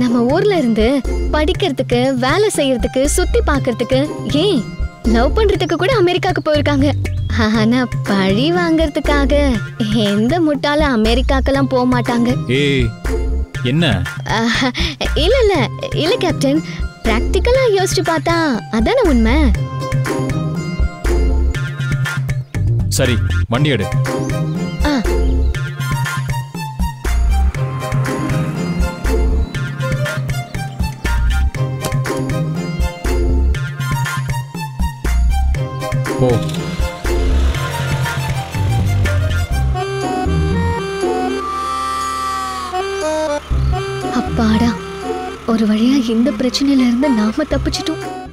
நம்ம ஊர்ல இருந்து படிக்கிறதுக்கு வேலை செய்யறதுக்கு சுத்தி பார்க்கிறதுக்கு ஏன் லவ் பண்றதுக்கு கூட அமெரிக்காக்கு போயிருக்காங்க ஆனா பழி வாங்கறதுக்காக எந்த முட்டாள அமெரிக்காக்கெல்லாம் போக மாட்டாங்க ஏய் என்ன ஆஹ், இல்ல இல்ல இல்ல கேப்டன் பிராக்டிக்கலா யோசிச்சு பார்த்தா அதானே உண்மை சரி வண்டி எடு ஆ போ அப்பாடா ஒரு வழியா இந்த பிரச்சனையில இருந்து நாம தப்பிச்சிட்டோம்